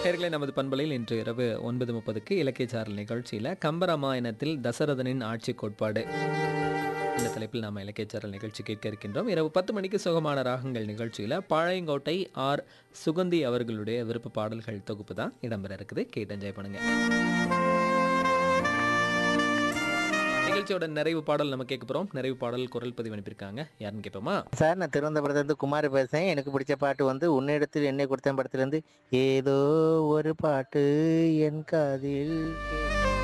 நேயர்களே நமது பண்பலையில் இன்று இரவு ஒன்பது முப்பதுக்கு இலக்கிய சாரல் நிகழ்ச்சியில் கம்பராமாயணத்தில் தசரதனின் ஆட்சி கோட்பாடு இந்த தலைப்பில் நாம் இலக்கிய சாரல் நிகழ்ச்சி கேட்க இருக்கின்றோம் இரவு பத்து மணிக்கு சுகமான ராகங்கள் நிகழ்ச்சியில் பாளையங்கோட்டை ஆர் சுகந்தி அவர்களுடைய விருப்ப பாடல்கள் தொகுப்பு தான் இடம்பெற இருக்குது கேட்டு என்ஜாய் பண்ணுங்க நிகழ்ச்சியோட நிறைவு பாடல் நம்ம கேட்க போகிறோம் நிறைவு பாடல் குரல் பதிவு அனுப்பியிருக்காங்க யாருன்னு கேட்போமா சார் நான் திருவனந்தபுரத்துலேருந்து குமார் பேசுகிறேன் எனக்கு பிடிச்ச பாட்டு வந்து உன்னிடத்தில் என்னை கொடுத்த படத்துலேருந்து ஏதோ ஒரு பாட்டு என் காதில் கே-